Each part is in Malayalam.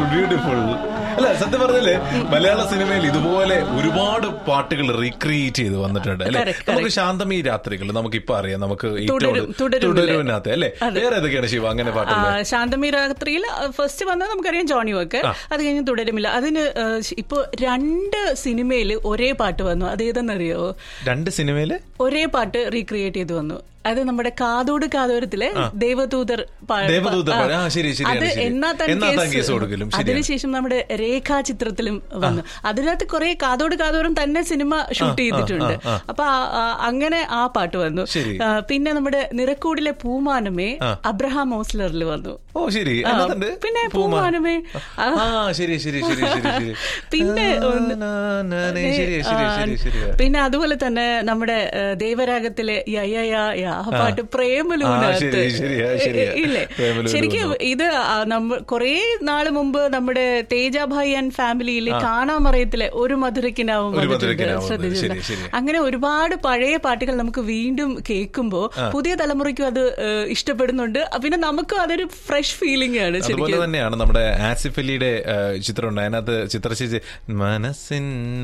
ബ്യൂട്ടിഫുൾ അല്ല സത്യം പറഞ്ഞാല് മലയാള സിനിമയിൽ ഇതുപോലെ ഒരുപാട് പാട്ടുകൾ റീക്രിയേറ്റ് ചെയ്ത് വന്നിട്ടുണ്ട് അല്ലെ Correct, നമുക്ക് ശാന്തമീ രാത്രികൾ നമുക്ക് ഇപ്പൊ അറിയാം നമുക്ക് ഏറ്റവും തുടരും, തുടരും തുടരുവിനകത്ത് അല്ലെ വേറെ ഏതൊക്കെയാണ് ശിവ അങ്ങനെ ആ, പാട്ടുകൾ ശാന്തമി രാത്രിയിൽ ഫസ്റ്റ് വന്നത് നമുക്കറിയാം ജോണി വർക്ക് അത് കഴിഞ്ഞ് തുടരുമില്ല അതിന് ആ, ഇപ്പൊ രണ്ട് സിനിമയിൽ ഒരേ പാട്ട് വന്നു അതേതെന്നറിയോ രണ്ട് സിനിമയില് ഒരേ പാട്ട് റീക്രിയേറ്റ് ചെയ്ത് വന്നു അത് നമ്മുടെ കാതോട് കാതോരത്തിലെ ദേവദൂതർ പാ- ദേവദൂതർ ആ, പാ- ആ, ശരി, ശരിയാണ്, അത് ശരി. എന്നാ താൻ എന്നാ താൻ കേസ് കേസ് കൊടുക്കലും, ശരിയാണ്. അതിനുശേഷം നമ്മുടെ രേഖാചിത്രത്തിലും വന്നു അതിനകത്ത് കുറെ കാതോട് കാതോരം തന്നെ സിനിമ ഷൂട്ട് ചെയ്തിട്ടുണ്ട് അപ്പൊ ആ- ആ- അങ്ങനെ ആ പാട്ട് വന്നു ശരി. ആ, പിന്നെ നമ്മുടെ നിറക്കൂടിലെ പൂമാനമേ അബ്രഹാം ഓസ്ലറിൽ വന്നു ഓ ശരി ആ, അതിനകത്തുണ്ട്? പിന്നെ പൂമാൻ. പൂമാനമേ ആ, ആ ശരി ശരി ശരി ശരി ശരി പിന്നെ ആ, ഒന്ന് നാ, നാ, നാ, ശരി ശരി ശരി ശരി പിന്നെ അതുപോലെ തന്നെ നമ്മുടെ ഏ, ദേവരാഗത്തിലെ യയ ആ പാട്ട് ആ, പ്രേമലൂനകത്ത് ശരി, ശരിയാ, ശരിയാ. ഇല്ലേ പ്രേമലൂന് ശരിക്കും ഇത് ആ, നമ്മ കുറേ നാള് മുമ്പ് നമ്മുടെ തേജാഭായി ആൻഡ് ഫാമിലിയിൽ കാണാമറയത്തിലെ ഒരു മധുരക്കിനാവും ഒരു മധുരക്കിനാവും വന്നു. ശ്രദ്ധിച്ചിട്ടുണ്ട് ശരി, ശരി. അങ്ങനെ ഒരുപാട് പഴയ പാട്ടുകൾ നമുക്ക് വീണ്ടും കേൾക്കുമ്പോ പുതിയ തലമുറയ്ക്കും അത് ഏ, ഇഷ്ടപ്പെടുന്നുണ്ട് പിന്നെ നമുക്കും അതൊരു ഫ്രഷ് ഫീലിംഗ് ആണ് അതുപോലെ ശരിക്കും തന്നെയാണ് നമ്മുടെ ആസിഫ് അലിയുടെ ആ, ചിത്രമുണ്ട് അതിനകത്ത് ചിത്രശേഷി മനസ്സിൻ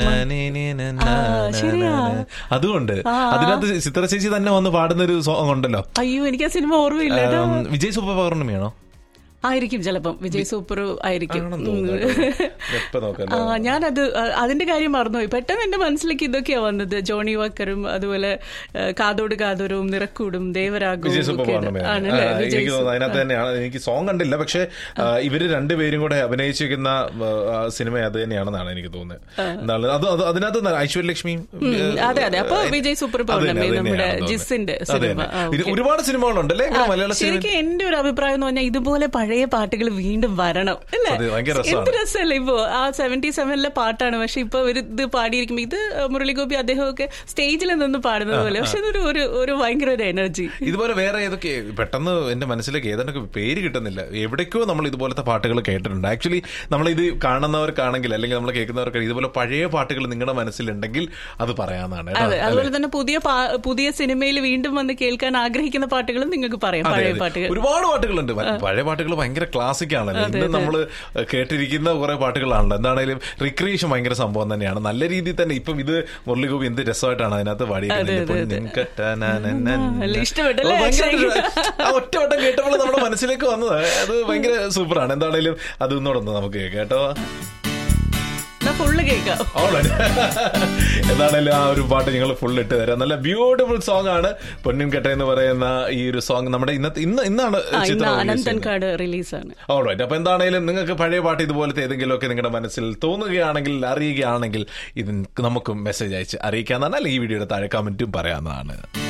ശരിയാ. അതുകൊണ്ട് അതിനകത്ത് ചിത്രശേഷി തന്നെ വന്ന് പാടുന്ന ഒരു സോങ് ഉണ്ടല്ലോ അയ്യോ എനിക്ക് ആ സിനിമ ഓർമ്മയില്ല കേട്ടോ. ഉം, വിജയ് സൂപ്പർ പൗർണമിയാണോ ആയിരിക്കും ചിലപ്പം വിജയ് സൂപ്പർ ആയിരിക്കും ആണെന്ന് തോന്നുന്നു കേട്ടോ. എപ്പോ നോക്കാം ആ ഞാനത് ആ, അതിന്റെ കാര്യം മറന്നുപോയി പെട്ടെന്ന് എന്റെ മനസ്സിലേക്ക് ഇതൊക്കെയാ വന്നത് ജോണി വാക്കറും അതുപോലെ ആ, കാതോട് കാതോരവും നിറക്കൂടും ദേവരാഗവും വിജയ് സൂപ്പർ ഒക്കെ പൗർണമി ആണല്ലേ ആ, വിജയ് എനിക്ക് തോന്നുന്നു അതിനകത്ത് തന്നെയാണ് എനിക്ക് സോങ് കണ്ടില്ല പക്ഷെ ആ, ഇവര് രണ്ടുപേരും കൂടെ അഭിനയിച്ചിരിക്കുന്ന ആ, സിനിമ അത് തന്നെയാണെന്നാണ് എനിക്ക് തോന്നുന്നത് എന്താണ് അത് അത് അതിനകത്ത് ന- ഐശ്വര്യലക്ഷ്മിയും ഉം, അതെ അതെ അപ്പൊ വിജയ് സൂപ്പർ അത് തന്നെ, പൗർണമി അത് നമ്മുടെ തന്നെയാണ് ജിസിന്റെ തോന്നുന്നത്. അത് സിനിമ തന്നെ. ആ, ഇത് ഓക്കേ. ഒരുപാട് സിനിമകളുണ്ടല്ലേ ഇങ്ങനെ മലയാള സിനിമ ശരിക്കും എന്റെ ഒരു അഭിപ്രായം എന്ന് പറഞ്ഞാൽ ഇതുപോലെ പഴയ പാട്ടുകൾ വീണ്ടും വരണം അല്ലേ അതെ, ഭയങ്കര രസമാണ്. എന്ത് രസമല്ലേ ഇപ്പോ ആ സെവന്റി സെവനിലെ പാട്ടാണ് പക്ഷെ ഇപ്പൊ ഒരു ഇത് പാടിയിരിക്കുമ്പോ ഇത് മുരളിഗോപി അദ്ദേഹമൊക്കെ സ്റ്റേജിൽ നിന്ന് പാടുന്നത് പോലെ പക്ഷെ ഇതൊരു ഒരു ഒരു ഭയങ്കര ഒരു എനർജി ഇതുപോലെ വേറെ ഏതൊക്കെ പെട്ടെന്ന് എന്റെ മനസ്സിലേക്ക് ഏതൊക്കെ പേര് കിട്ടുന്നില്ല എവിടേക്കോ നമ്മൾ ഇതുപോലത്തെ പാട്ടുകൾ കേട്ടിട്ടുണ്ട് ആക്ച്വലി നമ്മൾ ഇത് കാണുന്നവർക്കാണെങ്കിൽ അല്ലെങ്കിൽ നമ്മൾ കേൾക്കുന്നവർക്ക് ഇതുപോലെ പഴയ പാട്ടുകൾ നിങ്ങളുടെ മനസ്സിലുണ്ടെങ്കിൽ അത് പറയാവുന്നതാണ് കേട്ടോ. അതെ അതുപോലെ തന്നെ പുതിയ പാ- പുതിയ സിനിമയിൽ വീണ്ടും വന്ന് കേൾക്കാൻ ആഗ്രഹിക്കുന്ന പാട്ടുകളും നിങ്ങൾക്ക് പറയാം അതെ, പഴയ അതെ. പാട്ടുകൾ ഒരുപാട് പാട്ടുകളുണ്ട് പ- പഴയ പാട്ടുകൾ ഭയങ്കര ക്ലാസിക് ആണല്ലോ ഇന്ന് നമ്മൾ കേട്ടിരിക്കുന്ന കുറെ പാട്ടുകളാണല്ലോ എന്താണേലും റിക്രിയേഷൻ ഭയങ്കര സംഭവം തന്നെയാണ് നല്ല രീതിയിൽ തന്നെ ഇപ്പം ഇത് മുരളിഗോപി എന്ത് രസമായിട്ടാണ് അതിനകത്ത് പാടിയിരിക്കുന്നത് പൊന്നിൻ കെട്ടാനനനന. അല്ല, ഇഷ്ടപ്പെട്ടല്ലേ? അത് ഭയങ്കര ആ ഒറ്റ വട്ടം കേട്ടപ്പോൾ നമ്മുടെ മനസ്സിലേക്ക് വന്നത് അത് ഭയങ്കര സൂപ്പറാണ് എന്താണേലും അത് ഇന്നോടൊന്ന് നമുക്ക് കേൾക്കാം കേട്ടോ എന്നാ ഫുള്ള് കേൾക്കാം Alright. എന്താണേലും ആ ഒരു പാട്ട് ഞങ്ങൾ ഫുൾ ഇട്ട് തരാം നല്ല ബ്യൂട്ടിഫുൾ സോങ് ആണ് പൊന്നിൻ കെട്ട എന്ന് പറയുന്ന ഈ ഒരു സോങ് നമ്മുടെ ഇന്നത്തെ ഇന്ന് ഇന്നാണ് ആ, ഇന്ന് ചിത്രം release ചെയ്യുന്നത്. അനന്തൻകാട് റിലീസാണ് ഓൾറൈറ്റ് അപ്പൊ എന്താണേലും നിങ്ങൾക്ക് പഴയ പാട്ട് ഇതുപോലത്തെ ഏതെങ്കിലും ഒക്കെ നിങ്ങളുടെ മനസ്സിൽ തോന്നുകയാണെങ്കിൽ അറിയുകയാണെങ്കിൽ ഇത് നമുക്കും മെസ്സേജ് അയച്ച് അറിയിക്കാന്നാണ് അല്ലെങ്കിൽ ഈ വീഡിയോയുടെ താഴെ കമന്റും പറയാവുന്നതാണ്